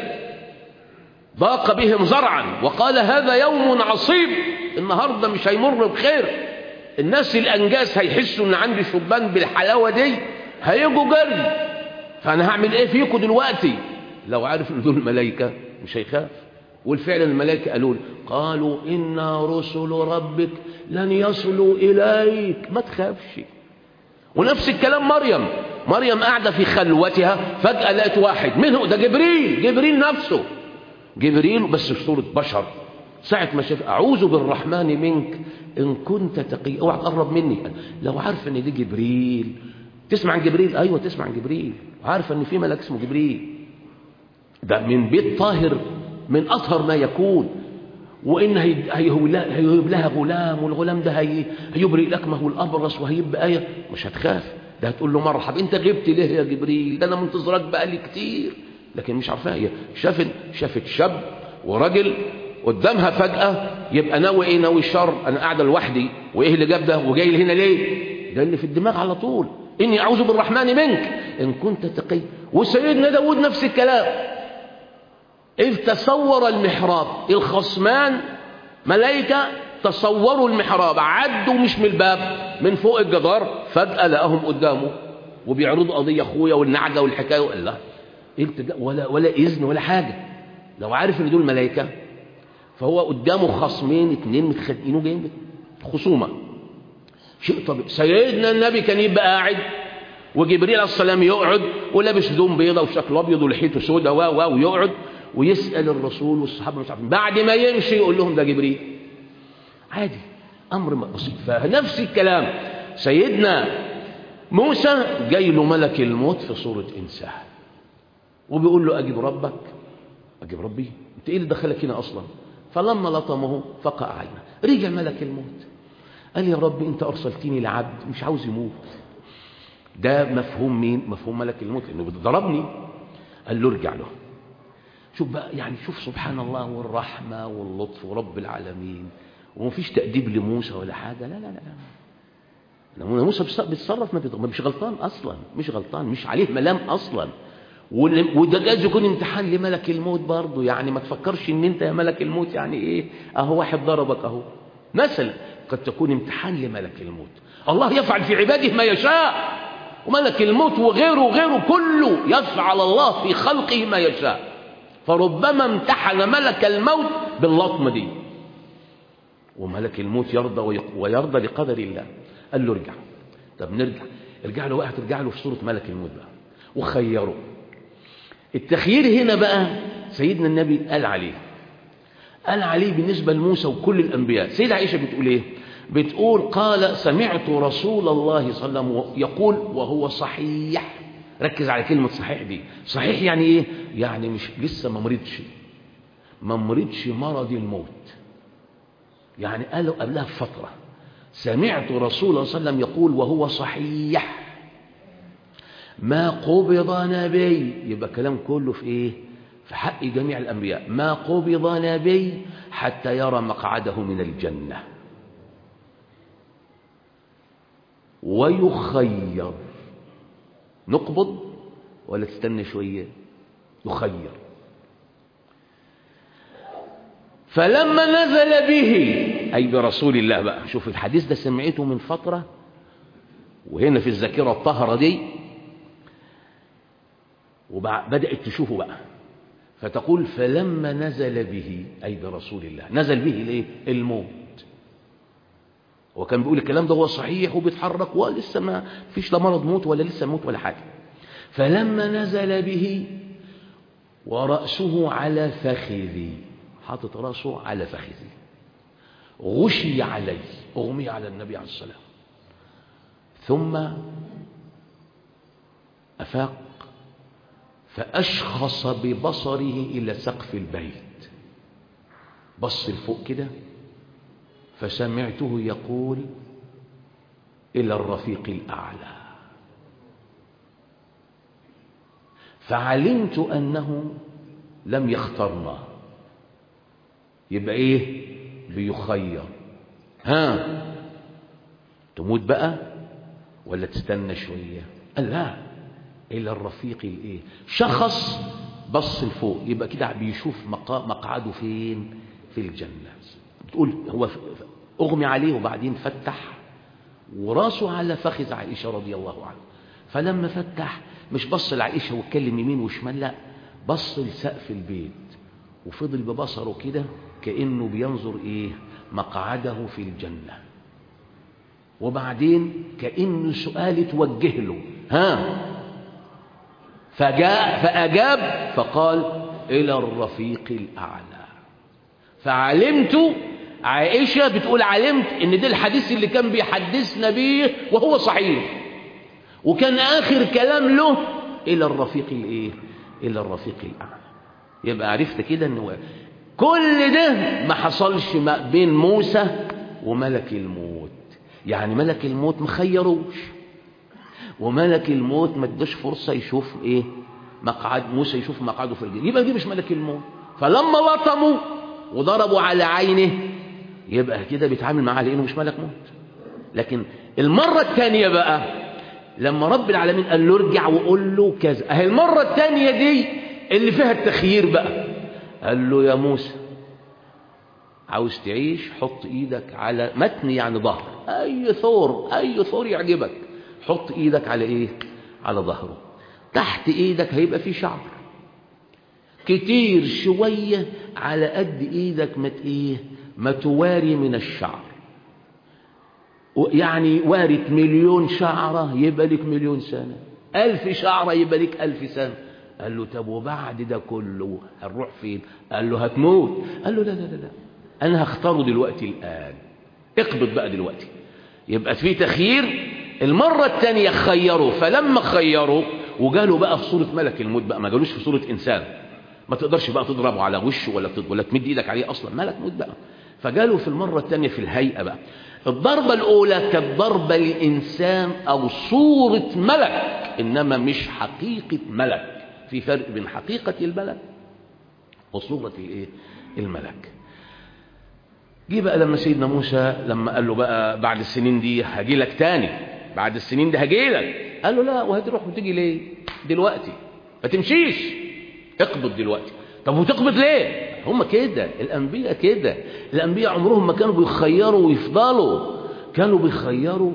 S2: ضاق بهم زرعا وقال هذا يوم عصيب النهارده مش هيمر بخير الناس الانجاز هيحسوا ان عندي شبان بالحلاوه دي هيجوا جري فانا هعمل ايه فيكم دلوقتي لو عارف ان دول ملائكه مش هيخاف والفعل الملائكه قالوا له قالوا انا رسل ربك لن يصلوا اليك ما تخافش ونفس الكلام مريم مريم قاعده في خلوتها فجاه لقت واحد منه ده جبريل جبريل نفسه جبريل بس في صورة بشر ساعة ما شاف أعوذ بالرحمن منك إن كنت تقي اوعى تقرب مني لو عارفة إن دي جبريل تسمع عن جبريل أيوة تسمع عن جبريل عارفة إن في ملك اسمه جبريل ده من بيت طاهر من أطهر ما يكون وإن هي- هيهب لها- هيهب لها غلام والغلام ده هي- هيبرئ الأكمه والأبرص وهيبقى آية مش هتخاف ده هتقول له مرحب أنت غبت ليه يا جبريل ده أنا منتظرك بقالي كتير لكن مش عارفاها هي شافت شافت شاب وراجل قدامها فجأة يبقى ناوي ايه ناوي الشر انا قاعدة لوحدي وايه اللي جاب ده وجاي لي هنا ليه ده اللي في الدماغ على طول اني اعوذ بالرحمن منك ان كنت تقي وسيدنا داود نفس الكلام إذ تصور المحراب الخصمان ملائكة تصوروا المحراب عدوا مش من الباب من فوق الجدار فجأة لقاهم قدامه وبيعرضوا قضية أخويا والنعجة والحكاية وقال لا إيه التجا- ولا ولا إذن ولا حاجة لو عارف إن دول ملائكة فهو قدامه خصمين اتنين متخانقين وجايين خصومة شيء طبيعي سيدنا النبي كان يبقى قاعد وجبريل عليه السلام يقعد ولابس هدوم بيضة وشكله ابيض ولحيته سودة و و ويقعد ويسأل الرسول والصحابة مش عارفين بعد ما يمشي يقول لهم ده جبريل عادي أمر بسيط فنفس الكلام سيدنا موسى جاي له ملك الموت في صورة إنسان وبيقول له أجب ربك أجب ربي أنت إيه اللي دخلك هنا أصلا فلما لطمه فقع عينه رجع ملك الموت قال يا رب أنت أرسلتني لعبد مش عاوز يموت ده مفهوم مين مفهوم ملك الموت لأنه ضربني قال له ارجع له شوف بقى يعني شوف سبحان الله والرحمة واللطف ورب العالمين ومفيش تأديب لموسى ولا حاجة لا لا لا لما موسى بيص- بيتصرف ما بيض- مش غلطان أصلا مش غلطان مش عليه ملام أصلا وال- وده جايز يكون امتحان لملك الموت برضه يعني ما تفكرش ان انت يا ملك الموت يعني ايه اهو واحد ضربك اهو مثلا قد تكون امتحان لملك الموت الله يفعل في عباده ما يشاء وملك الموت وغيره وغيره كله يفعل الله في خلقه ما يشاء فربما امتحن ملك الموت باللطمه دي وملك الموت يرضى ويق- ويرضى لقدر الله قال له ارجع طب نرجع ارجع له بقى ترجع له في صورة ملك الموت بقى وخيره التخيير هنا بقى سيدنا النبي قال عليه قال عليه بالنسبة لموسى وكل الأنبياء سيدة عائشة بتقول ايه بتقول قال سمعت رسول الله صلى الله عليه وسلم يقول وهو صحيح ركز على كلمة صحيح دي صحيح يعني ايه يعني مش لسه ما مرضش ما مرضش مرض الموت يعني قالوا قبلها بفترة سمعت رسول الله صلى الله عليه وسلم يقول وهو صحيح ما قبض نبي يبقى كلام كله في ايه في حق جميع الأنبياء ما قبض نبي حتى يرى مقعده من الجنة ويخير نقبض ولا تستنى شوية يخير فلما نزل به أي برسول الله بقى شوف الحديث ده سمعته من فترة وهنا في الذاكرة الطهرة دي وبدأت تشوفه بقى فتقول فلما نزل به أي برسول الله نزل به ليه الموت هو كان بيقول الكلام ده هو صحيح وبيتحرك ولسه ما فيش لا مرض موت ولا لسه موت ولا حاجة فلما نزل به ورأسه على فخذي حاطط رأسه على فخذي غشي عليه أغمي على النبي عليه السلام ثم أفاق فأشخص ببصره إلى سقف البيت بص لفوق كده فسمعته يقول إلى الرفيق الأعلى فعلمت أنه لم يخترنا يبقى إيه بيخير ها تموت بقى ولا تستنى شوية قال لا إلى الرفيق الإيه شخص بص لفوق يبقى كده بيشوف مقعده فين في الجنة بتقول هو أغمي عليه وبعدين فتح وراسه على فخذ عائشة رضي الله عنها فلما فتح مش بص لعائشة واتكلم يمين وشمال لا بص لسقف البيت وفضل ببصره كده كأنه بينظر إيه مقعده في الجنة وبعدين كأنه سؤال اتوجه له ها فجاء فأجاب فقال إلى الرفيق الأعلى فعلمت عائشة بتقول علمت ان ده الحديث اللي كان بيحدثنا بيه وهو صحيح وكان آخر كلام له إلى الرفيق الإيه إلى الرفيق الأعلى يبقى عرفت كده ان كل ده ما حصلش ما بين موسى وملك الموت يعني ملك الموت مخيروش وملك الموت ما اداش فرصة يشوف ايه مقعد موسى يشوف مقعده في الجنة يبقى دي مش ملك الموت فلما لطموا وضربوا على عينه يبقى كده بيتعامل معاه لانه مش ملك موت لكن المرة الثانية بقى لما رب العالمين قال له ارجع وقول له كذا اهي المرة الثانية دي اللي فيها التخيير بقى قال له يا موسى عاوز تعيش حط ايدك على متن يعني ظهر اي ثور اي ثور يعجبك حط ايدك على ايه على ظهره تحت ايدك هيبقى في شعر كتير شوية على قد ايدك ما ايه ما تواري من الشعر يعني وارت مليون شعرة يبقى لك مليون سنة ألف شعرة يبقى لك ألف سنة قال له طب وبعد ده كله هنروح فين قال له هتموت قال له لا لا لا لا أنا هختاره دلوقتي الآن اقبض بقى دلوقتي يبقى في تخيير المرة الثانية خيروا فلما خيروا وجاله بقى في صورة ملك الموت بقى ما جالوش في صورة إنسان ما تقدرش بقى تضربه على وشه ولا ولا تمد ايدك عليه اصلا ملك موت بقى فجاله في المرة الثانية في الهيئة بقى الضربة الأولى كانت ضربة لإنسان أو صورة ملك إنما مش حقيقة ملك في فرق بين حقيقة الملك وصورة الإيه؟ الملك جه بقى لما سيدنا موسى لما قال له بقى بعد السنين دي هاجي لك تاني بعد السنين دي هاجي لك قال له لا وهتروح وتيجي ليه دلوقتي ما تمشيش اقبض دلوقتي طب وتقبض ليه هم كده الأنبياء كده الأنبياء عمرهم ما كانوا بيخيروا ويفضلوا كانوا بيخيروا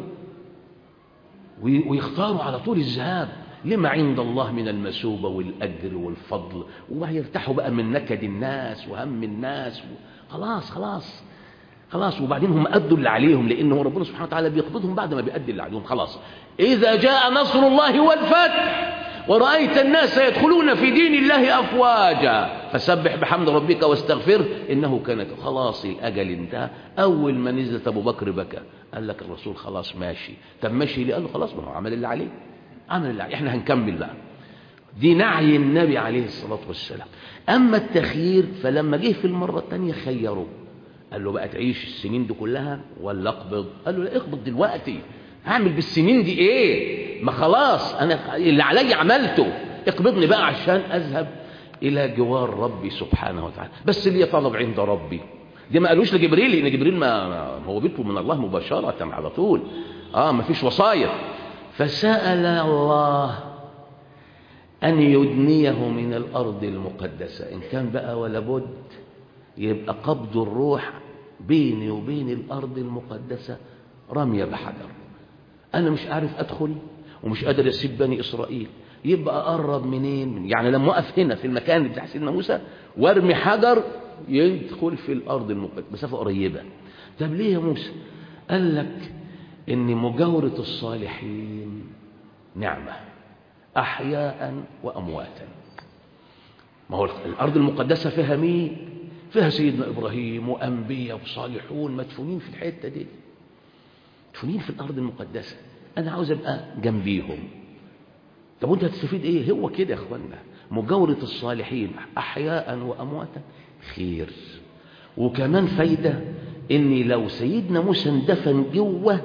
S2: ويختاروا على طول الذهاب لما عند الله من المثوبة والأجر والفضل ويرتاحوا بقى من نكد الناس وهم الناس خلاص خلاص خلاص وبعدين هم أدوا اللي عليهم لأنه ربنا سبحانه وتعالى بيقبضهم بعد ما بيأدي اللي عليهم خلاص إذا جاء نصر الله والفتح ورأيت الناس يدخلون في دين الله أفواجا فسبح بحمد ربك واستغفر إنه كانت خلاص الأجل انتهى أول ما نزلت أبو بكر بكى قال لك الرسول خلاص ماشي طب ماشي ليه قال له خلاص ما هو عمل اللي عليه عمل اللي عليه احنا هنكمل بقى دي نعي النبي عليه الصلاة والسلام أما التخيير فلما جه في المرة الثانية خيروه قال له بقى تعيش السنين دي كلها ولا اقبض قال له لا اقبض دلوقتي هعمل بالسنين دي ايه ما خلاص انا اللي علي عملته اقبضني بقى عشان اذهب الى جوار ربي سبحانه وتعالى بس اللي طلب عند ربي دي ما قالوش لجبريل لان جبريل ما هو بيطلب من الله مباشرة على طول اه ما فيش وصايا فسأل الله أن يدنيه من الأرض المقدسة إن كان بقى ولا بد يبقى قبض الروح بيني وبين الأرض المقدسة رمية بحجر أنا مش عارف أدخل ومش قادر أسيب بني إسرائيل يبقى أقرب منين يعني لما أقف هنا في المكان بتاع سيدنا موسى وارمي حجر يدخل في الأرض المقدسة مسافة قريبة طب ليه يا موسى قال لك إن مجاورة الصالحين نعمة أحياء وأمواتا ما هو الأرض المقدسة فيها مين فيها سيدنا إبراهيم وأنبياء وصالحون مدفونين في الحتة دي مدفونين في الأرض المقدسة أنا عاوز أبقى جنبيهم طب وانت هتستفيد ايه هو كده يا اخوانا مجاورة الصالحين احياء وامواتا خير وكمان فايدة ان لو سيدنا موسى اندفن جوه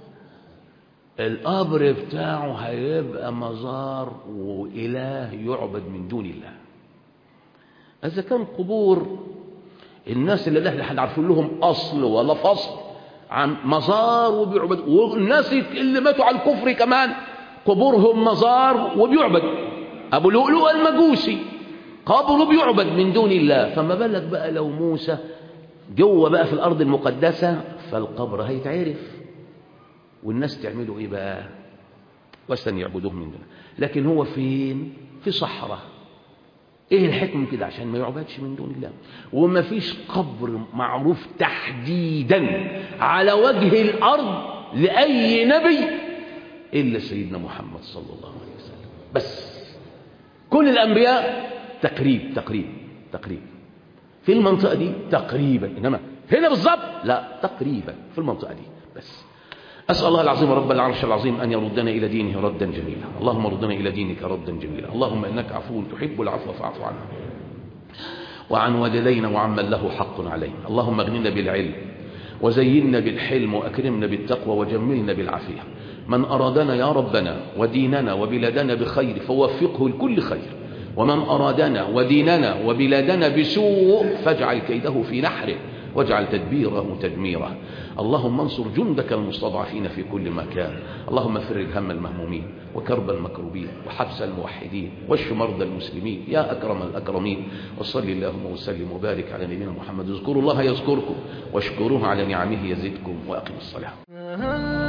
S2: القبر بتاعه هيبقى مزار وإله يعبد من دون الله إذا كان قبور الناس اللي احنا هنعرفون لهم أصل ولا فصل عن مزار وبيعبد والناس اللي ماتوا على الكفر كمان قبورهم مزار وبيعبد أبو لؤلؤ المجوسي قبره بيعبد من دون الله فما بالك بقى لو موسى جوه بقى في الأرض المقدسة فالقبر هيتعرف والناس تعملوا إيه بقى وثن يعبدوه من دون لكن هو فين في صحراء ايه الحكم كده عشان ما يعبدش من دون الله وما فيش قبر معروف تحديدا على وجه الارض لاي نبي الا سيدنا محمد صلى الله عليه وسلم بس كل الانبياء تقريب تقريب تقريب في المنطقه دي تقريبا انما هنا بالظبط لا تقريبا في المنطقه دي بس أسأل الله العظيم رب العرش العظيم أن يردنا إلى دينه ردا جميلا اللهم ردنا إلى دينك ردا جميلا اللهم إنك عفو تحب العفو فاعف عنا وعن والدينا وعمن له حق علينا اللهم اغننا بالعلم وزينا بالحلم وأكرمنا بالتقوى وجملنا بالعافية من أرادنا يا ربنا وديننا وبلادنا بخير فوفقه لكل خير ومن أرادنا وديننا وبلادنا بسوء فاجعل كيده في نحره واجعل تدبيره تدميره اللهم انصر جندك المستضعفين في كل مكان اللهم فرج هم المهمومين وكرب المكروبين وحبس الموحدين واشف مرضى المسلمين يا أكرم الأكرمين وصل اللهم وسلم وبارك على نبينا محمد اذكروا الله يذكركم واشكروه على نعمه يزدكم وأقم الصلاة